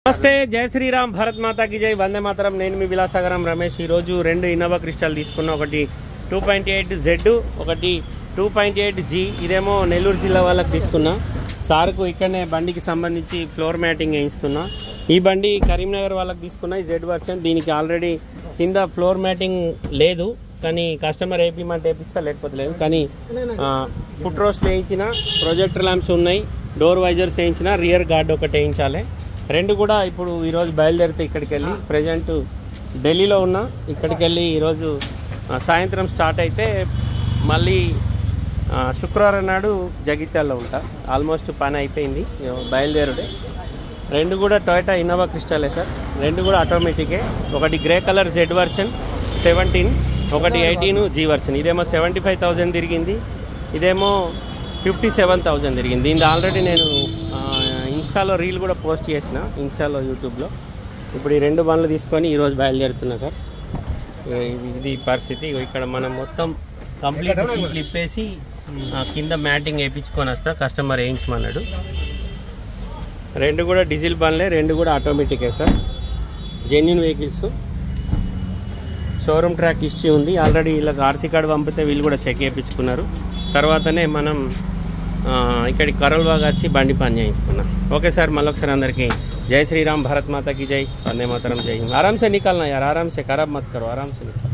నమస్తే జై శ్రీరామ్ భరత్ మాతాకి జై వందే మాతరం నేను మీ విలాసాగరం రమేష్ ఈరోజు రెండు ఇన్నోవా క్రిస్టల్ తీసుకున్నా ఒకటి టూ పాయింట్ ఎయిట్ జెడ్ ఒకటి టూ పాయింట్ ఎయిట్ జీ ఇదేమో నెల్లూరు జిల్లా వాళ్ళకి తీసుకున్నా సార్కు ఇక్కడనే బండికి సంబంధించి ఫ్లోర్ మ్యాటింగ్ వేయిస్తున్నా ఈ బండి కరీంనగర్ వాళ్ళకి తీసుకున్నా ఈ జెడ్ వర్షన్ దీనికి ఆల్రెడీ కింద ఫ్లోర్ మ్యాటింగ్ లేదు కానీ కస్టమర్ వేపిమంటే వేపిస్తా లేకపోతే లేదు కానీ ఫుట్ రోస్ట్ వేయించిన ప్రొజెక్టర్ ల్యాంప్స్ ఉన్నాయి డోర్ వైజర్స్ వేయించిన రియర్ గార్డ్ ఒకటి వేయించాలి రెండు కూడా ఇప్పుడు ఈరోజు బయలుదేరితే ఇక్కడికి వెళ్ళి ప్రజెంట్ ఢిల్లీలో ఉన్నా ఇక్కడికి వెళ్ళి ఈరోజు ఆ, సాయంత్రం స్టార్ట్ అయితే మళ్ళీ ఆ, శుక్రవారం నాడు జగిత్యాల్లో ఉంటా ఆల్మోస్ట్ పని అయిపోయింది ఇగో బయలుదేరుడే రెండు కూడా టొయోటా ఇన్నోవా క్రిస్టలే సార్ రెండు కూడా ఆటోమేటికే ఒకటి grey colour Z version seventeen ఒకటి ఎయిటీన్ జీ వర్షన్ ఇదేమో సెవెంటీ ఫైవ్ థౌజండ్ తిరిగింది ఇదేమో ఫిఫ్టీ సెవెన్ థౌజండ్ తిరిగింది దీని ఆల్రెడీ నేను ఆ, ఇన్స్టాలో రీల్ కూడా పోస్ట్ చేసిన ఇన్స్టాలో యూట్యూబ్లో ఇప్పుడు ఈ రెండు బండ్లు తీసుకొని ఈరోజు బయలుదేరుతున్నా సార్ ఇది- ఇది పరిస్థితి ఇగో ఇక్కడ మనం మొత్తం కంప్లీట్ సీట్లు ఇప్పేసి ఆ, కింద మ్యాటింగ్ వేయించుకొని వస్తా కస్టమర్ వేయించమన్నాడు రెండు కూడా డీజిల్ బండ్లే రెండు కూడా ఆటోమేటికే sir genuine vehicles showroom track history ఉంది ఆల్రెడీ వీళ్ళకి ఆర్సీ కార్డు పంపితే వీళ్ళు కూడా చెక్ చేయించుకున్నారు తర్వాతనే మనం ఆ, ఇక్కడికి కరోల్ బాగా వచ్చి బండి పని చేయిస్తున్నాం ఓకే సార్ మళ్ళొకసారి అందరికీ జై శ్రీరామ్ భారత్ మాతా की जय वंदे मातरम जय हिंद आराम से निकलना यार आराम से खराब मत करो आराम से निकलो